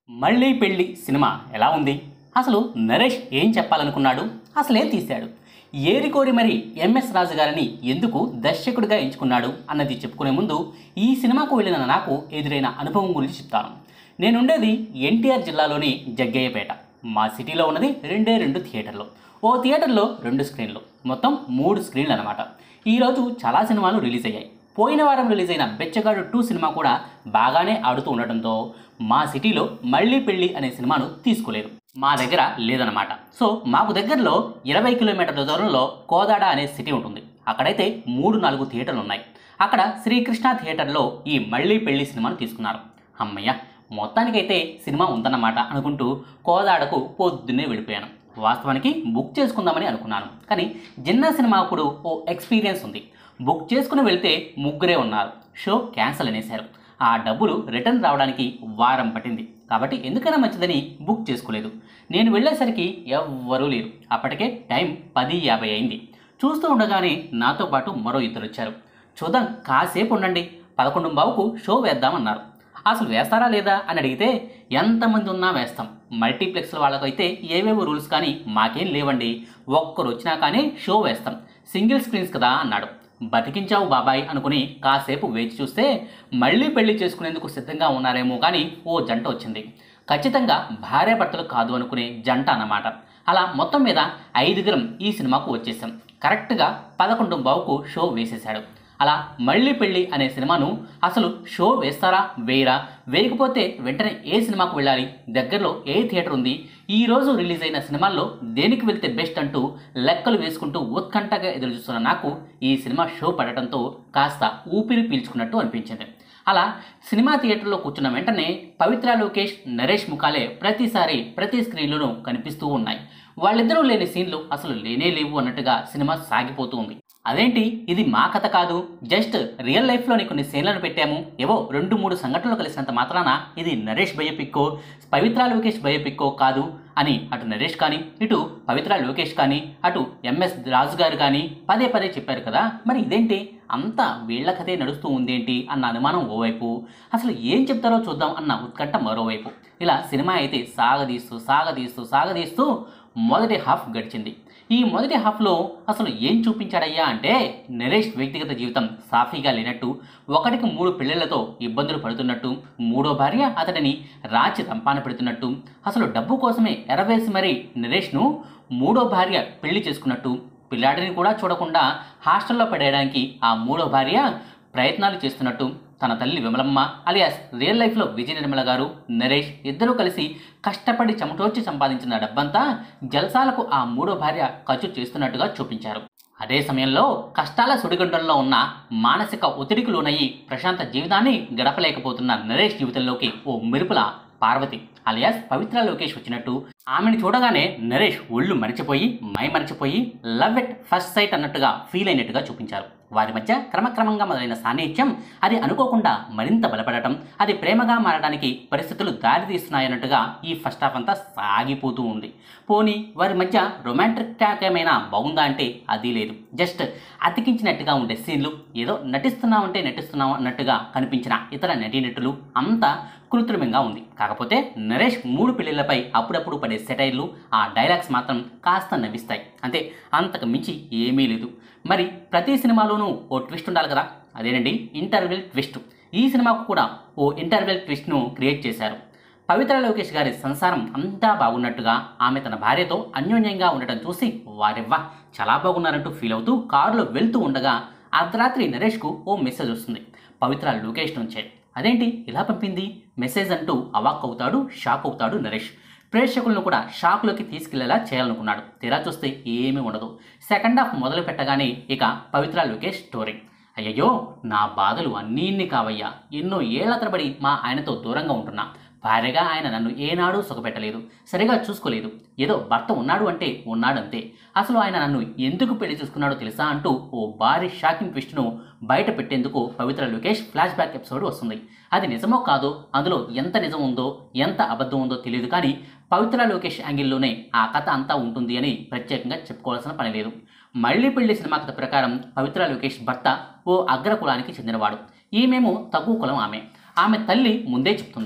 మళ్ళీ పెళ్ళి సినిమా ఎలా ఉంది అసలు నరేష్ ఏం చెప్పాలనుకున్నాడు అసలేం తీశాడు ఏరికోరి మరి ఎంఎస్ రాజు గారిని ఎందుకు దర్శకుడిగా ఎంచుకున్నాడు అన్నది చెప్పుకునే ముందు ఈ సినిమాకు వెళ్ళిన నాకు ఎదురైన అనుభవం గురించి చెప్తాను నేనుండేది ఎన్టీఆర్ జిల్లాలోని జగ్గయ్యపేట మా సిటీలో ఉన్నది రెండే రెండు థియేటర్లు ఓ థియేటర్లో రెండు స్క్రీన్లు మొత్తం మూడు స్క్రీన్లు అనమాట ఈరోజు చాలా సినిమాలు రిలీజ్ అయ్యాయి పోయిన వారం రిలీజ్ అయిన బెచ్చగాడు టూ సినిమా కూడా బాగానే ఆడుతూ ఉండటంతో మా సిటీలో మళ్ళీ పెళ్ళి అనే సినిమాను తీసుకోలేదు మా దగ్గర లేదనమాట సో మాకు దగ్గరలో ఇరవై కిలోమీటర్ల దూరంలో కోదాడ అనే సిటీ ఉంటుంది అక్కడైతే మూడు నాలుగు థియేటర్లు ఉన్నాయి అక్కడ శ్రీకృష్ణ థియేటర్లో ఈ మళ్ళీ పెళ్లి సినిమాను తీసుకున్నారు అమ్మయ్య మొత్తానికైతే సినిమా ఉందన్నమాట అనుకుంటూ కోదాడకు పొద్దున్నే వెళ్ళిపోయాను వాస్తవానికి బుక్ చేసుకుందామని అనుకున్నాను కానీ జిన్నా సినిమాకుడు ఓ ఎక్స్పీరియన్స్ ఉంది బుక్ చేసుకుని వెళ్తే ముగ్గురే ఉన్నారు షో క్యాన్సిల్ అనేశారు ఆ డబ్బులు రిటర్న్ రావడానికి వారం పట్టింది కాబట్టి ఎందుకైనా మంచిదని బుక్ చేసుకోలేదు నేను వెళ్ళేసరికి ఎవ్వరూ లేరు అప్పటికే టైం పది యాభై అయింది చూస్తూ ఉండగానే నాతో పాటు మరో ఇద్దరు వచ్చారు చూద్దాం కాసేపు ఉండండి పదకొండు బావుకు షో వేద్దామన్నారు అసలు వేస్తారా లేదా అని అడిగితే ఎంతమంది ఉన్నా వేస్తాం మల్టీప్లెక్స్ల వాళ్ళకైతే ఏవేవో రూల్స్ కానీ మాకేం లేవండి ఒక్కరు వచ్చినా కానీ షో వేస్తాం సింగిల్ స్క్రీన్స్ కదా అన్నాడు బతికించావు బాబాయ్ అనుకుని కాసేపు వేచి చూస్తే మళ్ళీ పెళ్లి చేసుకునేందుకు సిద్ధంగా ఉన్నారేమో కానీ ఓ జంట వచ్చింది ఖచ్చితంగా భార్యాభర్తలు కాదు అనుకునే జంట అన్నమాట అలా మొత్తం మీద ఐదుగురం ఈ సినిమాకు వచ్చేసాం కరెక్ట్గా పదకొండు బావుకు షో వేసేశాడు అలా మళ్ళీ పెళ్ళి అనే సినిమాను అసలు షో వేస్తారా వేయరా వేయకపోతే వెంటనే ఏ సినిమాకు వెళ్ళాలి దగ్గరలో ఏ థియేటర్ ఉంది ఈ రోజు రిలీజ్ అయిన సినిమాల్లో దేనికి వెళ్తే బెస్ట్ అంటూ లెక్కలు వేసుకుంటూ ఉత్కంఠగా ఎదురు చూస్తున్న నాకు ఈ సినిమా షో పడటంతో కాస్త ఊపిరి పీల్చుకున్నట్టు అనిపించింది అలా సినిమా థియేటర్లో కూర్చున్న వెంటనే పవిత్ర లోకేష్ నరేష్ ముఖాలే ప్రతిసారి ప్రతి స్క్రీన్లోనూ కనిపిస్తూ ఉన్నాయి వాళ్ళిద్దరూ లేని సీన్లు అసలు లేనే లేవు అన్నట్టుగా సినిమా సాగిపోతూ ఉంది అదేంటి ఇది మా కథ కాదు జస్ట్ రియల్ లైఫ్లోని కొన్ని సీన్లను పెట్టాము ఏవో రెండు మూడు సంఘటనలు కలిసినంత మాత్రాన ఇది నరేష్ బయోపిక్కో పవిత్ర లోకేష్ బయోపిక్కో కాదు అని అటు నరేష్ కానీ ఇటు పవిత్ర లోకేష్ కానీ అటు ఎంఎస్ రాజు గారు కానీ పదే పదే చెప్పారు కదా మరి ఇదేంటి అంతా వీళ్ళ కథే నడుస్తూ ఉందేంటి అన్న అనుమానం ఓవైపు అసలు ఏం చెప్తారో చూద్దాం అన్న ఉత్కంఠ మరోవైపు ఇలా సినిమా అయితే సాగదీస్తూ సాగదీస్తూ సాగదీస్తూ మొదటి హాఫ్ గడిచింది ఈ మొదటి హాఫ్లో అసలు ఏం చూపించాడయ్యా అంటే నరేష్ వ్యక్తిగత జీవితం సాఫీగా లేనట్టు ఒకటికి మూడు పిల్లలతో ఇబ్బందులు పడుతున్నట్టు మూడో భార్య అతడిని రాచి రంపాన పెడుతున్నట్టు అసలు డబ్బు కోసమే ఎరవేసి మరీ నరేష్ను మూడో భార్య పెళ్లి చేసుకున్నట్టు పిల్లాడిని కూడా చూడకుండా హాస్టల్లో పడేయడానికి ఆ మూడో భార్య ప్రయత్నాలు చేస్తున్నట్టు తన తల్లి విమలమ్మ అలియాస్ రియల్ లైఫ్లో విజయ నిర్మల గారు నరేష్ ఇద్దరూ కలిసి కష్టపడి చెమటోర్చి సంపాదించిన డబ్బంతా జల్సాలకు ఆ మూడో భార్య ఖర్చు చేస్తున్నట్టుగా చూపించారు అదే సమయంలో కష్టాల సుడిగుండంలో ఉన్న మానసిక ఒత్తిడికి లోనయ్యి ప్రశాంత జీవితాన్ని గడపలేకపోతున్న నరేష్ జీవితంలోకి ఓ మెరుపుల పార్వతి అలియాస్ పవిత్ర లోకేష్ వచ్చినట్టు ఆమెను చూడగానే నరేష్ ఒళ్ళు మరిచిపోయి మై మరిచిపోయి లవ్ ఇట్ ఫస్ట్ సైట్ అన్నట్టుగా ఫీల్ అయినట్టుగా చూపించారు వారి మధ్య క్రమక్రమంగా మొదలైన సాన్నిహిత్యం అది అనుకోకుండా మరింత బలపడటం అది ప్రేమగా మారడానికి పరిస్థితులు దారితీస్తున్నాయన్నట్టుగా ఈ ఫస్ట్ హాఫ్ అంతా సాగిపోతూ ఉంది పోనీ వారి మధ్య రొమాంటిక్ ట్యాక్ ఏమైనా బాగుందా అంటే అది లేదు జస్ట్ అతికించినట్టుగా ఉండే సీన్లు ఏదో నటిస్తున్నామంటే నటిస్తున్నాం అన్నట్టుగా కనిపించిన ఇతర నటీనటులు అంతా కృత్రిమంగా ఉంది కాకపోతే నరేష్ మూడు పెళ్లిళ్లపై అప్పుడప్పుడు పడే సెటైర్లు ఆ డైలాగ్స్ మాత్రం కాస్త నవ్విస్తాయి అంతే అంతకు మించి ఏమీ లేదు మరి ప్రతి సినిమాలోనూ ఓ ట్విస్ట్ ఉండాలి కదా అదేనండి ఇంటర్వెల్ ట్విస్ట్ ఈ సినిమాకు కూడా ఓ ఇంటర్వెల్ ట్విస్ట్ను క్రియేట్ చేశారు పవిత్ర లోకేష్ గారి సంసారం అంతా బాగున్నట్టుగా ఆమె తన భార్యతో అన్యోన్యంగా ఉండటం చూసి వారెవ్వ చాలా బాగున్నారంటూ ఫీల్ అవుతూ కారులో వెళ్తూ ఉండగా అర్ధరాత్రి నరేష్కు ఓ మెసేజ్ వస్తుంది పవిత్ర లోకేష్ నుంచే అదేంటి ఇలా పంపింది మెసేజ్ అంటూ అవాక్ అవుతాడు షాక్ అవుతాడు నరేష్ ప్రేక్షకులను కూడా షాక్లోకి తీసుకెళ్లేలా చేయాలనుకున్నాడు తీరా చూస్తే ఏమీ ఉండదు సెకండ్ హాఫ్ మొదలు పెట్టగానే ఇక పవిత్ర లోకేష్ స్టోరీ అయ్యయ్యో నా బాధలు అన్నీ ఇన్ని కావయ్యా ఎన్నో ఏళ్ల తరబడి మా ఆయనతో దూరంగా ఉంటున్నా భార్యగా ఆయన నన్ను ఏనాడూ సుఖపెట్టలేదు సరిగా చూసుకోలేదు ఏదో భర్త ఉన్నాడు అంటే ఉన్నాడంతే అసలు ఆయన నన్ను ఎందుకు పెళ్లి చూసుకున్నాడో తెలుసా అంటూ ఓ భారీ షాకింగ్ ట్విస్ట్ను బయట పెట్టేందుకు Pavitra Lokesh flash back episode వస్తుంది అది నిజమో కాదో అందులో ఎంత నిజం ఉందో ఎంత అబద్ధం ఉందో తెలియదు కానీ పవిత్ర లోకేష్ యాంగిల్లోనే ఆ కథ అంతా ఉంటుంది అని ప్రత్యేకంగా చెప్పుకోవాల్సిన పని లేదు మళ్ళీ పెళ్లి సినిమా కథ ప్రకారం పవిత్ర లోకేష్ భర్త ఓ అగ్ర కులానికి చెందినవాడు ఈమెమో తక్కువ కులం ఆమె ఆమె తల్లి ముందే చెప్తుంది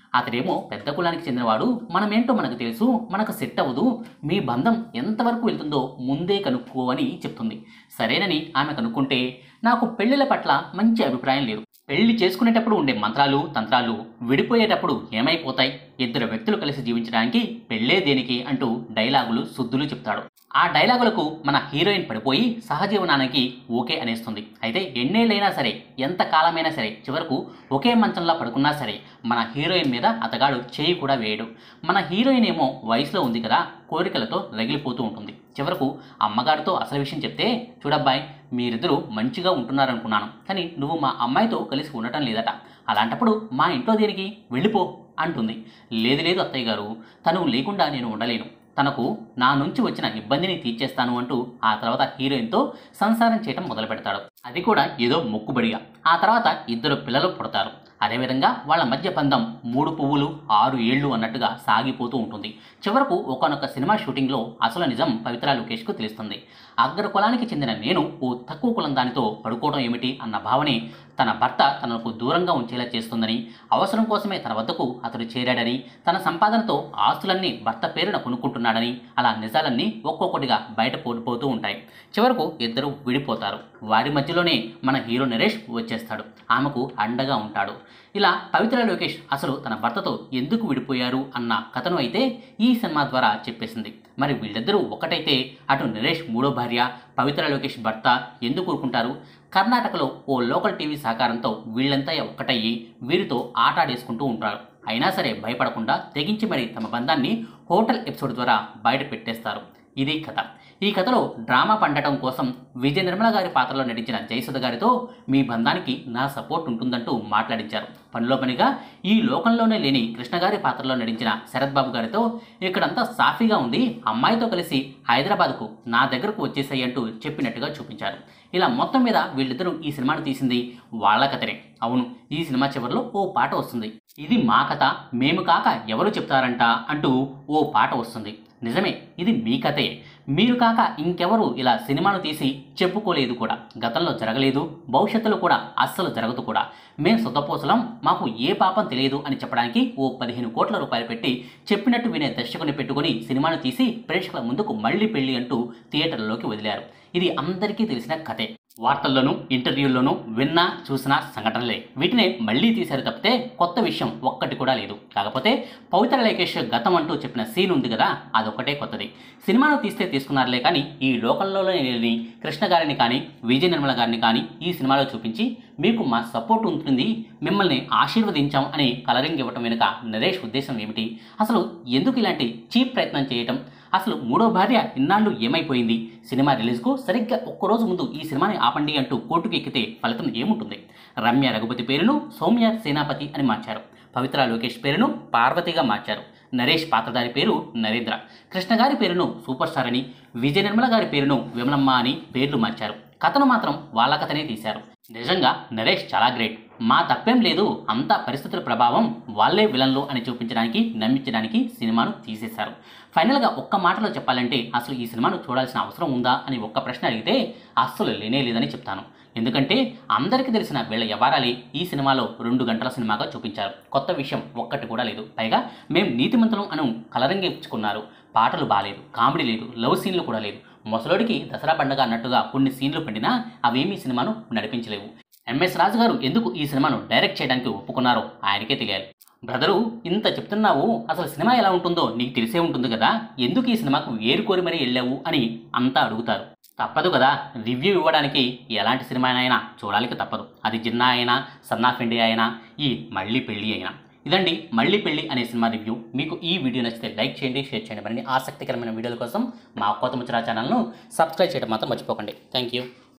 అతడేమో పెద్ద కులానికి చెందినవాడు మనమేంటో మనకు తెలుసు మనకు సెట్ అవ్వదు మీ బంధం ఎంతవరకు వెళ్తుందో ముందే కనుక్కో అని చెప్తుంది సరేనని ఆమె కనుక్కుంటే నాకు పెళ్లిల పట్ల మంచి అభిప్రాయం లేదు పెళ్లి చేసుకునేటప్పుడు ఉండే మంత్రాలు తంత్రాలు విడిపోయేటప్పుడు ఏమైపోతాయి ఇద్దరు వ్యక్తులు కలిసి జీవించడానికి పెళ్ళే దేనికి అంటూ డైలాగులు శుద్ధులు చెప్తాడు ఆ డైలాగులకు మన హీరోయిన్ పడిపోయి సహజీవనానికి ఓకే అనేస్తుంది అయితే ఎన్నేళ్ళైనా సరే ఎంత కాలమైనా సరే చివరకు ఒకే మంచంలో పడుకున్నా సరే మన హీరోయిన్ మీద అతగాడు చేయి కూడా వేయడు మన హీరోయిన్ ఏమో వయసులో ఉంది కదా కోరికలతో రగిలిపోతూ ఉంటుంది చివరకు అమ్మగారితో అసలు విషయం చెప్తే చూడబ్బాయ్ మీరిద్దరూ మంచిగా ఉంటున్నారనుకున్నాను కానీ నువ్వు మా అమ్మాయితో కలిసి ఉండటం లేదట అలాంటప్పుడు మా ఇంట్లో దేనికి వెళ్ళిపో అంటుంది లేదు లేదు అత్తయ్య గారు తను లేకుండా నేను ఉండలేను తనకు నా నుంచి వచ్చిన ఇబ్బందిని తీర్చేస్తాను అంటూ ఆ తర్వాత హీరోయిన్తో సంసారం చేయటం మొదలు పెడతాడు అది కూడా ఏదో మొక్కుబడిగా ఆ తర్వాత ఇద్దరు పిల్లలు పుడతారు అదేవిధంగా వాళ్ళ మధ్య బంధం మూడు పువ్వులు ఆరు ఏళ్ళు అన్నట్టుగా సాగిపోతూ ఉంటుంది చివరకు ఒకనొక సినిమా షూటింగ్లో అసలు నిజం పవిత్ర లోకేష్కు తెలుస్తుంది అగ్ర కులానికి చెందిన నేను ఓ తక్కువ కులం దానితో పడుకోవడం ఏమిటి అన్న భావనే తన భర్త తనకు దూరంగా ఉంచేలా చేస్తుందని అవసరం కోసమే తన వద్దకు అతడు చేరాడని తన సంపాదనతో ఆస్తులన్నీ భర్త పేరున కొనుక్కుంటున్నాడని అలా నిజాలన్నీ ఒక్కొక్కటిగా బయట పోడిపోతూ ఉంటాయి చివరకు ఇద్దరు విడిపోతారు వారి మధ్యలోనే మన హీరో నరేష్ వచ్చేస్తాడు ఆమెకు అండగా ఉంటాడు ఇలా పవిత్ర లోకేష్ అసలు తన భర్తతో ఎందుకు విడిపోయారు అన్న కథను అయితే ఈ సినిమా ద్వారా చెప్పేసింది మరి వీళ్ళిద్దరూ ఒకటైతే అటు నరేష్ మూడో భార్య పవిత్ర లోకేష్ భర్త ఎందుకు ఊరుకుంటారు కర్ణాటకలో ఓ లోకల్ టీవీ సహకారంతో వీళ్ళంతా ఒక్కటయ్యి వీరితో ఆటాడేసుకుంటూ ఉంటారు అయినా సరే భయపడకుండా తెగించి మరి తమ బంధాన్ని హోటల్ ఎపిసోడ్ ద్వారా బయట పెట్టేస్తారు ఇది కథ ఈ కథలో డ్రామా పండటం కోసం విజయ నిర్మల గారి పాత్రలో నటించిన జయసుధ గారితో మీ బంధానికి నా సపోర్ట్ ఉంటుందంటూ మాట్లాడించారు పనిలో పనిగా ఈ లోకంలోనే లేని కృష్ణ గారి పాత్రలో నటించిన శరత్ బాబు గారితో ఇక్కడంతా సాఫీగా ఉంది అమ్మాయితో కలిసి హైదరాబాద్కు నా దగ్గరకు వచ్చేసాయి అంటూ చెప్పినట్టుగా చూపించారు ఇలా మొత్తం మీద వీళ్ళిద్దరూ ఈ సినిమాను తీసింది వాళ్ళ కథనే అవును ఈ సినిమా చివరిలో ఓ పాట వస్తుంది ఇది మా కథ మేము కాక ఎవరు చెప్తారంట అంటూ ఓ పాట వస్తుంది నిజమే ఇది మీ కథే మీరు కాక ఇంకెవరు ఇలా సినిమాను తీసి చెప్పుకోలేదు కూడా గతంలో జరగలేదు భవిష్యత్తులో కూడా అస్సలు జరగదు కూడా మేం సొంతపోసలం మాకు ఏ పాపం తెలియదు అని చెప్పడానికి ఓ పదిహేను కోట్ల రూపాయలు పెట్టి చెప్పినట్టు వినే దర్శకుని పెట్టుకుని సినిమాను తీసి ప్రేక్షకుల ముందుకు మళ్ళీ పెళ్లి అంటూ థియేటర్లోకి వదిలారు ఇది అందరికీ తెలిసిన కథే వార్తల్లోనూ ఇంటర్వ్యూల్లోనూ విన్నా చూసిన సంఘటనలే వీటినే మళ్ళీ తీశారు తప్పితే కొత్త విషయం ఒక్కటి కూడా లేదు కాకపోతే పవిత్ర లేకేష్ గతం అంటూ చెప్పిన సీన్ ఉంది కదా అదొక్కటే కొత్తది సినిమాను తీస్తే తీసుకున్నారులే కానీ ఈ లోకంలోనే లేని కృష్ణ గారిని కానీ విజయ నిర్మల గారిని కానీ ఈ సినిమాలో చూపించి మీకు మా సపోర్ట్ ఉంటుంది మిమ్మల్ని ఆశీర్వదించాం అని కలరింగ్ ఇవ్వటం వెనుక నరేష్ ఉద్దేశం ఏమిటి అసలు ఎందుకు ఇలాంటి చీప్ ప్రయత్నం చేయటం అసలు మూడో భార్య ఇన్నాళ్ళు ఏమైపోయింది సినిమా రిలీజ్కు సరిగ్గా ఒక్కరోజు ముందు ఈ సినిమాని ఆపండి అంటూ కోర్టుకు ఎక్కితే ఫలితం ఏముంటుంది రమ్య రఘుపతి పేరును సౌమ్య సేనాపతి అని మార్చారు పవిత్ర లోకేష్ పేరును పార్వతిగా మార్చారు నరేష్ పాత్రధారి పేరు నరేంద్ర కృష్ణ గారి పేరును సూపర్ స్టార్ అని విజయ నిర్మల గారి పేరును విమలమ్మ అని పేర్లు మార్చారు కథను మాత్రం వాళ్ళ కథనే తీశారు నిజంగా నరేష్ చాలా గ్రేట్ మా తప్పేం లేదు అంతా పరిస్థితుల ప్రభావం వాళ్ళే విలన్లు అని చూపించడానికి నమ్మించడానికి సినిమాను తీసేశారు ఫైనల్గా ఒక్క మాటలో చెప్పాలంటే అసలు ఈ సినిమాను చూడాల్సిన అవసరం ఉందా అని ఒక్క ప్రశ్న అడిగితే అస్సలు లేనే లేదని చెప్తాను ఎందుకంటే అందరికీ తెలిసిన వీళ్ళ వ్యవహారాలే ఈ సినిమాలో రెండు గంటల సినిమాగా చూపించారు కొత్త విషయం ఒక్కటి కూడా లేదు పైగా మేం నీతిమంతులం అను కలరంగించుకున్నారు పాటలు బాలేదు కామెడీ లేదు లవ్ సీన్లు కూడా లేదు ముసలోడికి దసరా పండగ అన్నట్టుగా కొన్ని సీన్లు పండినా అవేమీ సినిమాను నడిపించలేవు ఎంఎస్ రాజు గారు ఎందుకు ఈ సినిమాను డైరెక్ట్ చేయడానికి ఒప్పుకున్నారో ఆయనకే తెలియాలి బ్రదరు ఇంత చెప్తున్నావు అసలు సినిమా ఎలా ఉంటుందో నీకు తెలిసే ఉంటుంది కదా ఎందుకు ఈ సినిమాకు ఏరుకోరి మరీ వెళ్ళావు అని అంతా అడుగుతారు తప్పదు కదా రివ్యూ ఇవ్వడానికి ఎలాంటి సినిమా అయినా చూడాలికి తప్పదు అది జిన్నా అయినా సన్నాఫ్ ఇండియా అయినా ఈ మళ్ళీ పెళ్ళి అయినా ఇదండి మళ్ళీ పెళ్ళి అనే సినిమా రివ్యూ మీకు ఈ వీడియో నచ్చితే లైక్ చేయండి షేర్ చేయండి మరిన్ని ఆసక్తికరమైన వీడియోల కోసం మా కొత్త ముచ్చరా ఛానల్ను సబ్స్క్రైబ్ చేయడం మాత్రం మర్చిపోకండి థ్యాంక్ యూ